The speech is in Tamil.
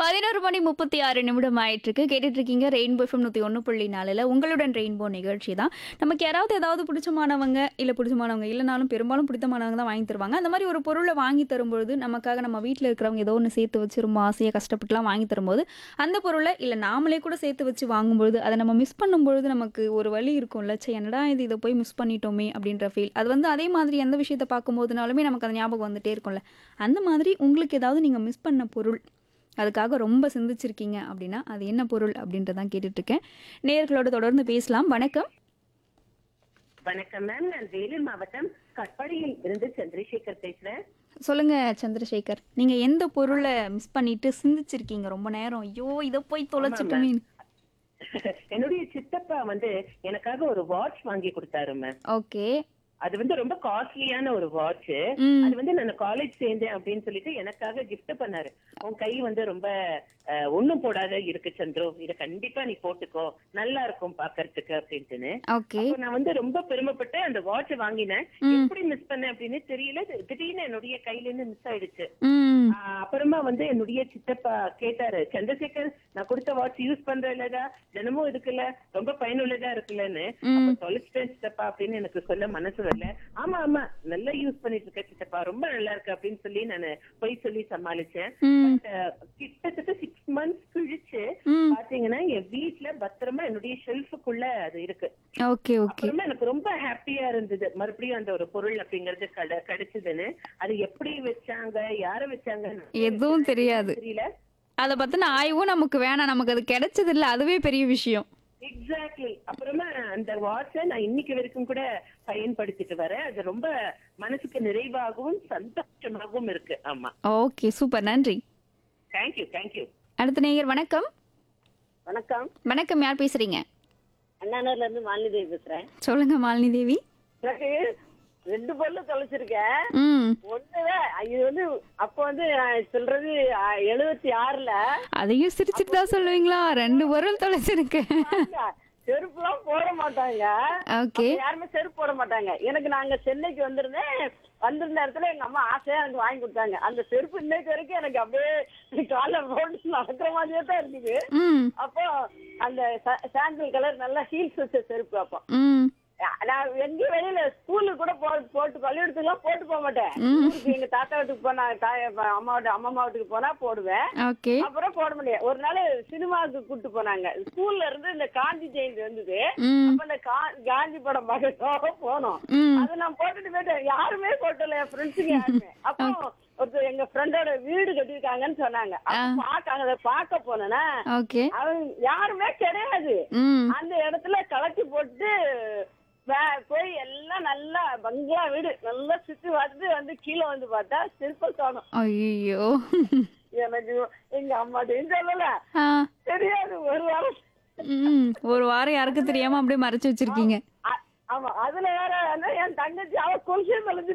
பதினோரு மணி முப்பத்தி ஆறு நிமிடம் ஆயிட்டு இருக்கு கேட்டுட்டு இருக்கீங்க ரெயின்போ எஃப்எம் நூற்றி ஒன்று புள்ளி நாலில் உங்களுடன் ரெயின்போ நிகழ்ச்சி தான் நமக்கு யாராவது ஏதாவது பிடிச்சமானவங்க இல்லை பிடிச்சமானவங்க இல்லைனாலும் பெரும்பாலும் பிடித்தமானவங்க தான் வாங்கி தருவாங்க அந்த மாதிரி ஒரு பொருளை வாங்கி தரும்பொழுது நமக்காக நம்ம வீட்டில் இருக்கிறவங்க ஏதோ ஒன்று சேர்த்து வச்சு ரொம்ப ஆசையாக கஷ்டப்பட்டுலாம் வாங்கி தரும்போது அந்த பொருளை இல்லை நாமளே கூட சேர்த்து வச்சு வாங்கும்பொழுது அதை நம்ம மிஸ் பண்ணும்பொழுது நமக்கு ஒரு வழி இருக்கும்ல சே என்னடா இது இதை போய் மிஸ் பண்ணிட்டோமே அப்படின்ற ஃபீல் அது வந்து அதே மாதிரி எந்த விஷயத்தை பார்க்கும்போதுனாலுமே நமக்கு அந்த ஞாபகம் வந்துட்டே இருக்கும்ல அந்த மாதிரி உங்களுக்கு ஏதாவது நீங்கள் மிஸ் பண்ண பொருள் அதுக்காக ரொம்ப சிந்திச்சிருக்கீங்க அப்படின்னா அது என்ன பொருள் அப்படின்றதான் கேட்டுட்டு இருக்கேன் நேயர்களோட தொடர்ந்து பேசலாம் வணக்கம் வணக்கம் மேம் நான் வேலூர் மாவட்டம் கட்பாடியில் இருந்து சந்திரசேகர் பேசுறேன் சொல்லுங்க சந்திரசேகர் நீங்க எந்த பொருளை மிஸ் பண்ணிட்டு சிந்திச்சிருக்கீங்க ரொம்ப நேரம் ஐயோ இதை போய் தொலைச்சிட்டோமே என்னுடைய சித்தப்பா வந்து எனக்காக ஒரு வாட்ச் வாங்கி கொடுத்தாரு மேம் ஓகே அது வந்து ரொம்ப காஸ்ட்லியான ஒரு வாட்ச் ம் அது வந்து நான் காலேஜ் சேர்ந்தேன் அப்படின்னு சொல்லிட்டு எனக்காக கிஃப்ட் பண்ணாரு உன் கை வந்து ரொம்ப அஹ், ஒண்ணும் போடாத இருக்கு சந்துரு இத கண்டிப்பா நீ போட்டுக்கோ நல்லா இருக்கும் பாக்கறதுக்கு அப்படின்ட்டுன்னு ஓகே அப்போ நான் வந்து ரொம்ப பெருமைப்பட்டு அந்த வாட்ச் வாங்கினேன் ம். எப்படி மிஸ் பண்ணேன் அப்படின்னு தெரியல திடீர்னு என்னுடைய கையில இருந்து மிஸ் ஆயிடுச்சு ம் ஆஹ் அப்புறமா வந்து என்னுடைய சித்தப்பா கேட்டாரு சந்திரசேகர் நான் கொடுத்த வாட்ச் யூஸ் பண்ற இல்லடா தினமும் இருக்குல்ல ரொம்ப பயனுள்ளதா இருக்குல்லன்னு ம் அப்ப தொலைச்சிட்டேன் சித்தப்பா அப்படின்னு எனக்கு சொல்ல மனசு வரல ஆமா ஆமா நல்லா யூஸ் பண்ணிட்டு இருக்க சித்தப்பா ரொம்ப நல்லா இருக்கு அப்படின்னு சொல்லி நான் பொய் சொல்லி சமாளிச்சேன் ம் But, ஆஹ் கிட்டத்தட்ட சிக்ஸ் மந்த்ஸ் கழிச்சு ம் பாத்தீங்கன்னா என் வீட்ல பத்திரமா என்னுடைய ஷெல்ஃபுக்குள்ள அது இருக்கு ஓகே ஓகே அப்புறமா எனக்கு ரொம்ப ஹாப்பியா இருந்தது மறுபடியும் அந்த ஒரு பொருள் அப்படிங்கறது கட கிடைச்சதுன்னு அது எப்படி வச்சாங்க யார வச்சாங்க எதுவும் தெரியாது தெரியல அதை பத்தின ஆய்வும் நமக்கு வேணாம் நமக்கு அது கிடைச்சது இல்ல அதுவே பெரிய விஷயம் எக்ஸாக்ட்லி அப்புறமா அந்த வாட்சை நான் இன்னைக்கு வரைக்கும் கூட பயன்படுத்திட்டு வரேன் அது ரொம்ப மனசுக்கு நிறைவாகவும் சந்தோஷமாகவும் இருக்கு ஆமா ஓகே சூப்பர் நன்றி தேங்க்யூ தேங்க்யூ அடுத்த நேயர் வணக்கம் வணக்கம் வணக்கம் யார் பேசுறீங்க அண்ணாநகர்ல இருந்து மாலிதேவி பேசுறேன் சொல்லுங்க மாலினி தேவி எனக்கு ரெண்டு பொருள் தொலைச்சிருக்கேன் ம் ஒண்ணுதான் இது வந்து அப்ப வந்து நான் சொல்றது எழுபத்தி ஆறுல அதையும் சிரிச்சுட்டு தான் சொல்லுவீங்களா ரெண்டு பொருள் தொலைச்சிருக்கு செருப்பு எல்லாம் போட மாட்டாங்க ஓகே அப்ப யாருமே செருப்பு போட மாட்டாங்க எனக்கு நாங்க சென்னைக்கு வந்திருந்தேன் வந்திருந்த இடத்துல எங்க அம்மா ஆசையா எனக்கு வாங்கி கொடுத்தாங்க அந்த செருப்பு இன்னைக்கு வரைக்கும் எனக்கு அப்படியே காலைல போட்டு நடக்கிற மாதிரியே தான் இருக்குது ம் அப்போ அந்த சாண்டில் கலர் நல்லா ஹீல்ஸ் வச்ச செருப்பு அப்போ ம் நான் எங்கேயும் வெளியில ஸ்கூலுக்கு கூட போ போட்டு பள்ளிக்கூடத்துக்குலாம் போட்டு போக மாட்டேன் ஊருக்கு எங்க தாத்தா வீட்டுக்கு போனா தாய் அம்மா வீட்டு அம்மா வீட்டுக்கு போனா போடுவேன் ஓகே அப்புறம் போட முடியாது ஒரு நாள் சினிமாவுக்கு கூட்டு போனாங்க ஸ்கூல்ல இருந்து இந்த காந்தி ஜெயந்தி வந்தது ம் அப்ப இந்த கா- காந்தி படம் பார்க்கறதுக்காக போனோம் ம் அது நான் போட்டுட்டு போயிட்டேன் யாருமே போட்டல என் ஃப்ரெண்ட்ஸுங்க யாருமே அப்போ ஒருத்தர் எங்க ஃப்ரெண்டோட வீடு கட்டியிருக்காங்கன்னு சொன்னாங்க அப்ப பாக்க அதை பார்க்க போனேன்னா ஓகே அவன் யாருமே கிடையாது ம் அந்த இடத்துல கலட்டி போட்டு வே- போய் எல்லாம் நல்லா பங்களா வீடு நல்லா சுத்தி பார்த்துட்டு வந்து கீழே வந்து பார்த்தா சிற்ப காணும் ஐயோ எனக்கு எங்க அம்மாட்டையும் சொல்லல ஆ தெரியாது ஒரு வாரம் ம் ஒரு வாரம் யாருக்கும் தெரியாம அப்படியே மறைச்சு வச்சிருக்கீங்க அ- ஆமா அதுல வேற வந்து என் தங்கச்சி அவ கொலுசே தொலைஞ்சு